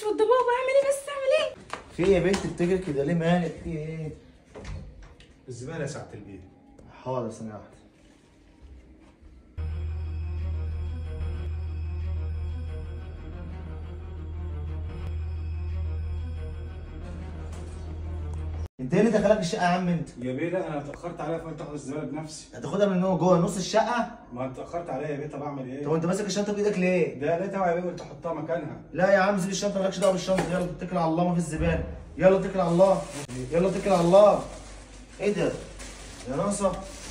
والضباب اعمل ايه بس اعمل ايه في ايه يا بنت بتجري كده ليه مالك في ايه الزباله يا سعاده البيت حاضر ثانيه واحده انت ايه اللي دخلك الشقه يا عم انت يا بيه لا انا اتاخرت عليها فقلت اخد الزباله بنفسي هتاخدها من هو جوه نص الشقه ما اتاخرت عليها يا بيه طب اعمل طب ايه انت ماسك الشنطه بايدك ليه ده لقيتها يا بيه قلت احطها مكانها لا يا عم سيب الشنطه مالكش دعوه بالشنطه يلا اتكل على الله ما في الزباله يلا اتكل على الله يلا اتكل على الله ايه ده يا ناصر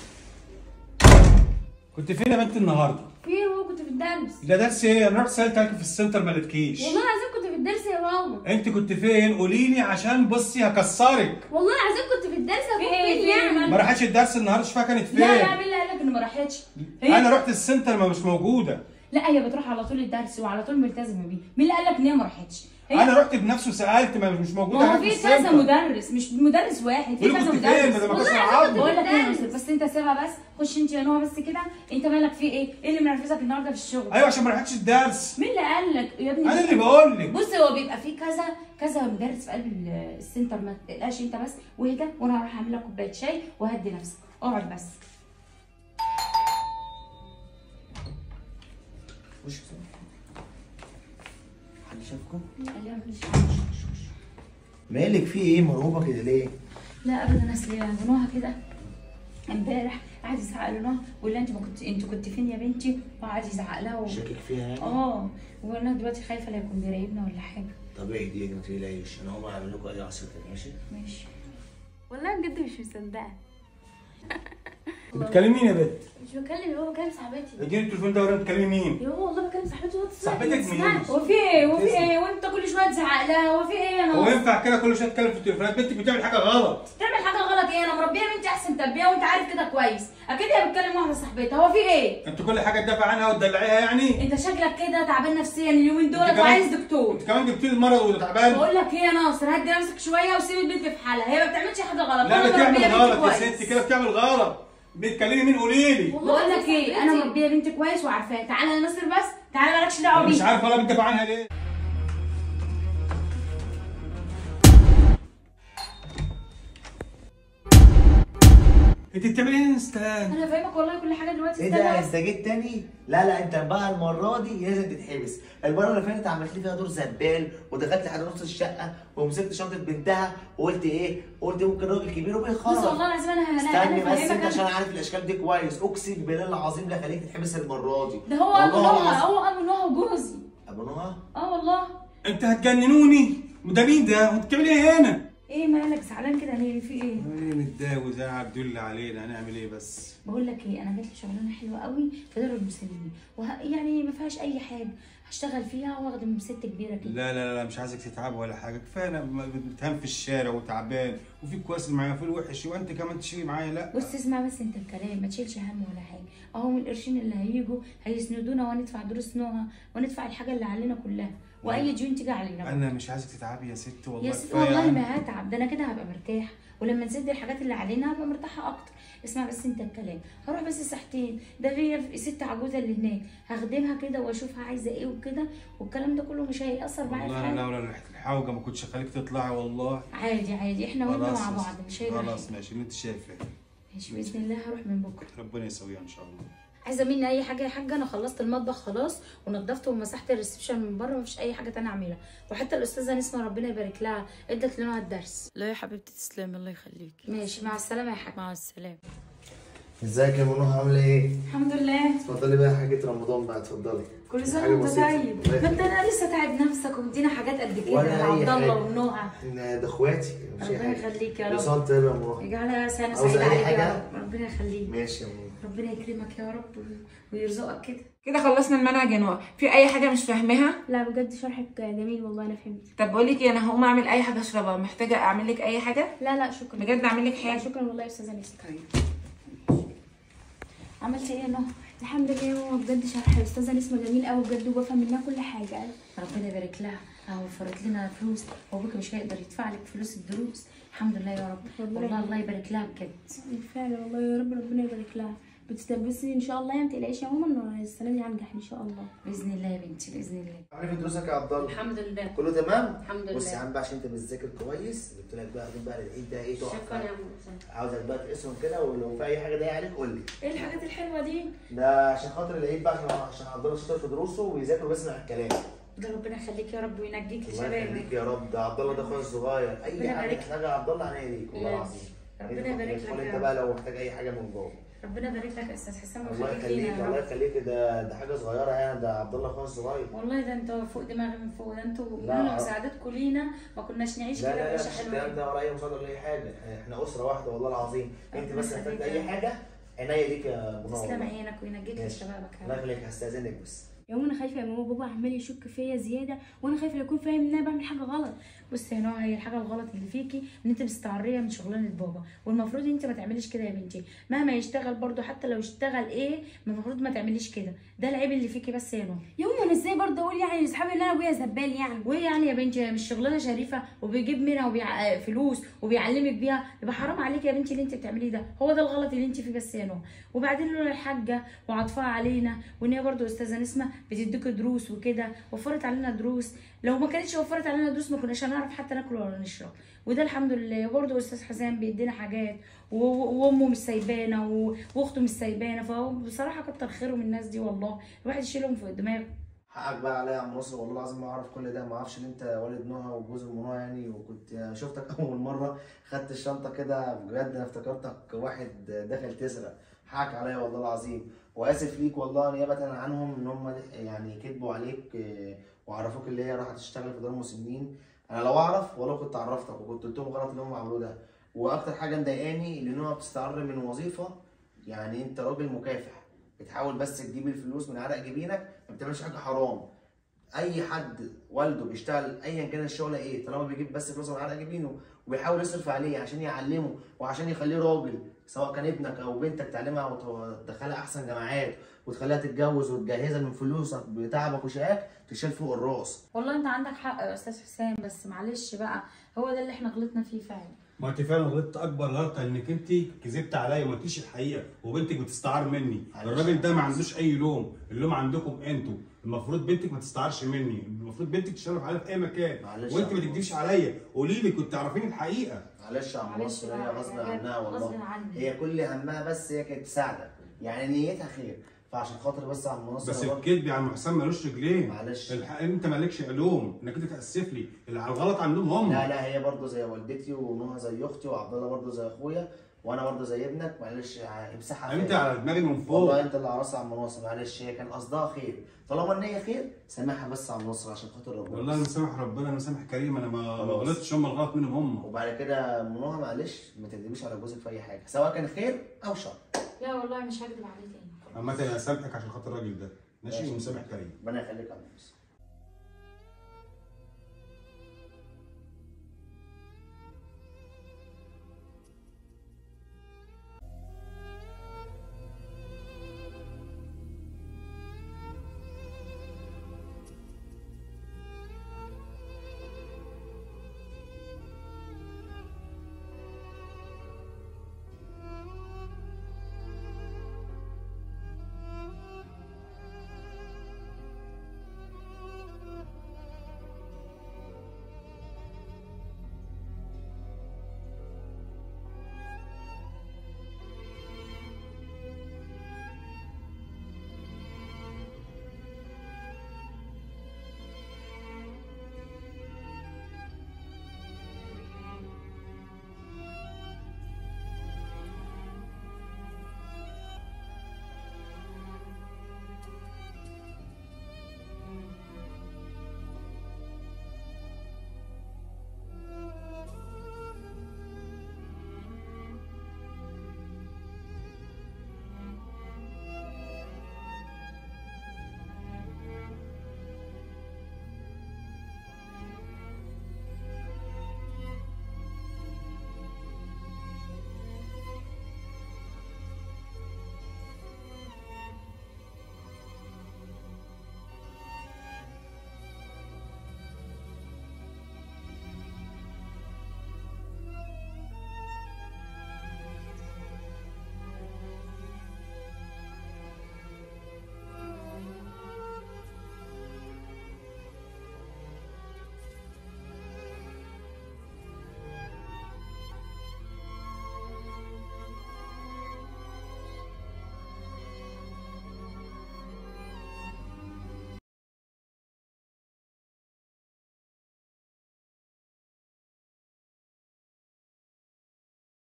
كنت فين يا بنت النهارده في ايه هو كنت في الدرس ده درس ايه انا رحت سالت عليك في السنتر ما لقيتكيش والله العظيم كنت في الدرس يا بابا انت كنت فين قولي لي عشان بصي هكسرك والله العظيم كنت في الدرس يا في بابا ايه؟ فين في يعني ما راحتش الدرس النهارده شوفها كانت فين لا لا مين اللي قال لك ان ما راحتش هي انا رحت السنتر ما مش موجوده لا هي بتروح على طول الدرس وعلى طول ملتزمه بيه مين اللي قال لك ان هي ما راحتش هي انا رحت بنفسي وسالت ما مش موجوده ما هو هناك في كذا السنتر. مدرس مش مدرس واحد في قولي كذا كنت فين مدرس بدل ما والله كسر العظيم عظمي بقول لك ايه يا مدرس. ناصر بس انت سيبها بس خش انت يا نوع بس كده انت مالك في ايه؟ ايه اللي منرفزك النهارده في الشغل؟ ايوه عشان ما راحتش الدرس مين اللي قال لك يا ابني انا اللي بقول لك بص هو بيبقى فيه كذا كذا مدرس في قلب ال- السنتر ما تقلقش انت بس واهدى وانا هروح اعمل لك كوبايه شاي وهدي نفسك اقعد بس وش حد شافكم قال لي اعمل شاي. مالك في ايه مرعوبه كده ليه لا ابدا اصل بنوها كده امبارح قعد يزعق لنوها ولا انت ما كنت انت كنت فين يا بنتي وقعد يزعق لها و... شاكك فيها يعني اه وانا دلوقتي خايفه لا يكون بيراقبنا ولا حاجه طب اهدي ما تقلقيش انا هقوم اعمل لكم اي عصير تاني ماشي ماشي والله بجد مش مصدقه بتكلمي مين يا بنت؟ مش بكلم يا بابا بكلم صاحبتي اديني التليفون ده وريني بتكلمي مين؟ يا بابا والله بكلم صاحبتي وهو صاحبتك مين؟ هو في ايه هو في ايه وانت كل شويه تزعق لها هو في ايه يا هو ناصر ينفع كده كل شويه تتكلم في التليفونات بنتك بتعمل حاجه غلط تعمل حاجه غلط ايه انا مربيه بنتي احسن تربيه وانت عارف كده كويس اكيد هي بتكلم واحده صاحبتها هو في ايه انت كل حاجه تدافع عنها وتدلعيها يعني انت شكلك كده تعبان نفسيا اليومين انت دولت كمان- وعايز دكتور انت كمان جبت لي المرض وتعبان بقول لك ايه يا ناصر هدي نفسك شويه وسيب البنت في حالها هي ما بتعملش حاجه غلط لا وأنا بتعمل مربية بنتي غلط يا كويس. ستي كده بتعمل غلط بتكلمي مين قولي لي والله بقول لك صاحبتي. ايه انا مربيه بنتي كويس وعارفاها تعالى يا ناصر بس تعالى مالكش دعوه انا مش بيها عارف ولا بتدافع عنها ليه انت بتعملي ايه يا استاذ انا فاهمك والله كل حاجه دلوقتي ايه استنى ده بس. انت جيت تاني؟ لا لا انت بقى المره دي لازم تتحبس، المره اللي فاتت عملت لي فيها دور زبال ودخلت لحد نص الشقه ومسكت شنطه بنتها وقلت ايه؟ قلت ممكن راجل كبير وبيخرج بص والله العظيم انا انا استني انا بس انت فاهمك عشان أنا. عارف الاشكال دي كويس اقسم بالله العظيم لا خليك تتحبس المره دي ده هو ابو والله نوها العظيم. هو ابو نوها وجوزي ابو نوها اه والله انت هتجننوني ده مين ده وانت بتعملي ايه هنا ايه مالك زعلان كده ليه في ايه ايه متداوي زي عبد الله علينا هنعمل ايه بس بقول لك ايه انا جات لي شغلانه حلوه قوي في دار المسنين وه... يعني ما فيهاش اي حاجه هشتغل فيها واخدم ست كبيره كده لا لا لا مش عايزك تتعب ولا حاجه كفايه انا بتهم في الشارع وتعبان وفي كويس معايا وفي الوحش وانت كمان تشيلي معايا لا بص اسمع بس انت الكلام ما تشيلش هم ولا حاجه اهو من القرشين اللي هيجوا هيسندونا وندفع دروس نوها وندفع الحاجه اللي علينا كلها واي ديون تيجي علينا بقى. انا مش عايزك تتعبي يا ست والله يا ست كفاية والله يعني. ما هتعب ده انا كده هبقى مرتاح ولما نسد الحاجات اللي علينا هبقى مرتاحه اكتر اسمع بس انت الكلام هروح بس ساعتين ده في ست عجوزه اللي هناك هخدمها كده واشوفها عايزه ايه وكده والكلام ده كله مش هيأثر معايا في والله حاجه انا لولا ريحه الحوجه ما كنتش هخليك تطلعي والله عادي عادي احنا وانت خلاص مع يا بعض ست. مش هيجرى خلاص حاجه ماشي اللي انت شايفاه ماشي باذن الله هروح من بكره ربنا يسويها ان شاء الله عايزه مني اي حاجه يا حاجه انا خلصت المطبخ خلاص ونضفت ومسحت الريسبشن من بره مفيش اي حاجه تانية اعملها وحتى الاستاذه نسمه ربنا يبارك لها ادت لنا الدرس لا يا حبيبتي تسلمي الله يخليك ماشي مع السلامه يا حاجه مع السلامه ازيك يا منوها عامله ايه؟ الحمد لله اتفضلي بقى حاجه رمضان بقى اتفضلي كل سنه حاجة وانت بسيطة. طيب الله ما انت يخليك. انا لسه تعب نفسك ومدينا حاجات قد كده ولا يا أي عبد الله حاجة. ونوها إن ده اخواتي مش أي ربنا حاجه يخليك يا كل رب سنه وانت طيب يا منوها يجعلها سنه عاوزة سعيده أي عليك حاجة؟ يا رب ربنا يخليك ماشي يا منوها ربنا يكرمك يا رب ويرزقك كده كده خلصنا المنهج يا نوع في اي حاجه مش فاهماها لا بجد شرحك جميل والله انا فهمت طب بقول لك ايه انا هقوم اعمل اي حاجه اشربها محتاجه اعمل لك اي حاجه لا لا شكرا بجد اعمل لك لا حاجه شكرا والله يا استاذه نسمه عملت ايه يا نهى الحمد لله يا ماما بجد شرح الاستاذه نسمه جميل قوي بجد وبفهم منها كل حاجه ربنا يبارك لها اهو وفرت لنا فلوس وابوك مش هيقدر يدفع لك فلوس الدروس الحمد لله يا رب ربنا والله يبارك. الله يبارك لها بجد فعلا والله يا رب ربنا يبارك لها بتستلبسني ان شاء الله يا ما تقلقيش يا ماما انه السنه دي هنجح ان شاء الله باذن الله يا بنتي باذن الله عامل إيه في دروسك يا عبد الله الحمد لله كله تمام الحمد بص يا لله عم بقى عشان انت بتذاكر كويس جبت لك بقى هدوم بقى للعيد ده ايه شكرا تحفه يا ام عاوزك بقى تقيسهم كده ولو في اي حاجه ضايقه عليك قول لي ايه الحاجات الحلوه دي ده عشان خاطر العيد بقى عشان عشان عبد الله شاطر في دروسه وبيذاكر وبيسمع الكلام ده ربنا يخليك يا رب وينجيك الله لشبابك يخليك يا رب ده عبد الله ده اخويا الصغير اي ربنا حاجه يبارك محتاجها يا عبد الله عينيا ليك والله لا. العظيم ربنا يبارك لك ادخل يا انت رب. بقى لو محتاج اي حاجه من جوه ربنا يبارك لك يا استاذ حسام الله ويخليك يخليك لينا يا الله رب يخليك ده ده حاجه صغيره يعني ده عبد الله اخويا الصغير والله ده انتوا فوق دماغي من فوق ده انتوا لا. لولا مساعدتكم لينا ما كناش نعيش لا كده لا لا عيشه مش الكلام حلوه ده ولا اي مساعده ولا اي حاجه احنا اسره واحده والله العظيم انت ربنا بس يخليك محتاج يا اي رب. حاجه عينيا ليك يا منى تسلم والله. عينك وينجيك ماشي. لشبابك يا الله رب يخليك هستاذنك بس يا ماما انا خايفه يا ماما بابا عمال يشك فيا زياده وانا خايفه يكون فاهم ان انا بعمل حاجه غلط بصي يا نوع هي الحاجه الغلط اللي فيكي ان انت مستعريه من شغلانه بابا والمفروض انت ما تعمليش كده يا بنتي مهما يشتغل برضو حتى لو اشتغل ايه المفروض ما تعمليش كده ده العيب اللي فيكي بس يا نوع يا ماما انا ازاي برضه اقول يعني لاصحابي ان انا ابويا زبال يعني وايه يعني يا بنتي مش شغلانه شريفه وبيجيب منها وبيع... فلوس وبيعلمك بيها يبقى حرام عليكي يا بنتي اللي انت بتعمليه ده هو ده الغلط اللي انت فيه بس يا نوع وبعدين لولا الحاجه وعطفها علينا وان هي برضو استاذه نسمه بتديكوا دروس وكده وفرت علينا دروس لو ما كانتش وفرت علينا دروس ما كناش هنعرف حتى ناكل ولا نشرب وده الحمد لله وبرضه استاذ حسام بيدينا حاجات و- و- وامه مش سايبانا و- واخته مش سايبانا فهو بصراحه كتر خيرهم الناس دي والله الواحد يشيلهم فوق دماغه حقك بقى عليا يا عم نصر والله العظيم ما اعرف كل ده ما اعرفش ان انت والد نهى وجوز ام نهى يعني وكنت شفتك اول مره خدت الشنطه كده بجد انا افتكرتك واحد داخل تسرق حقك عليا والله العظيم واسف ليك والله نيابه عنهم ان هم يعني كذبوا عليك آه، وعرفوك اللي هي راحت تشتغل في دار المسنين انا لو اعرف والله كنت عرفتك وكنت قلت لهم غلط اللي هم عملوه ده واكتر حاجه مضايقاني ان نهى بتستعر من وظيفه يعني انت راجل مكافح بتحاول بس تجيب الفلوس من عرق جبينك ما بتعملش حاجه حرام اي حد والده بيشتغل ايا كان الشغله ايه طالما بيجيب بس فلوس من عرق جبينه وبيحاول يصرف عليه عشان يعلمه وعشان يخليه راجل سواء كان ابنك او بنتك تعلمها وتدخلها احسن جامعات وتخليها تتجوز وتجهزها من فلوسك بتعبك وشقاك تشيل فوق الراس والله انت عندك حق يا استاذ حسام بس معلش بقى هو ده اللي احنا غلطنا فيه فعلا ما انت فعلا غلطت اكبر غلطه انك انت كذبت عليا وما قلتيش الحقيقه وبنتك بتستعار مني معلش. الراجل ده ما عندوش اي لوم اللوم عندكم انتوا المفروض بنتك ما تستعارش مني المفروض بنتك تشرف عليا في اي مكان معلش وانت يا ما عم تكدبش عليا قولي لي كنت تعرفيني الحقيقه معلش يا عم معلش نصر هي بقى، غصب يا عنها غصب والله عني. هي كل همها بس هي كانت تساعدك يعني نيتها خير فعشان خاطر بس يا عم نصر بس يا رب- الكذب يا عم حسام ملوش رجلين معلش. الحق انت مالكش علوم انك انت تاسف لي اللي على الغلط عندهم هم لا لا هي برضه زي والدتي ونهى زي اختي وعبد الله برضه زي اخويا وانا برضه زي ابنك معلش امسحها انت خير. على دماغي من فوق والله انت اللي عرس عم ناصر معلش هي كان قصدها خير طالما ان هي خير سامحها بس عم ناصر عشان خاطر ربنا والله انا مسامح ربنا انا مسامح كريم انا ما ما خلاص. غلطتش هم الغلط منهم هم وبعد كده منوها معلش ما تكذبيش على جوزك في اي حاجه سواء كان خير او شر لا والله مش هكدب عليه تاني عامة انا سامحك عشان خاطر الراجل ده ماشي ماشي. ومسامح كريم ربنا يخليك يا عم ناصر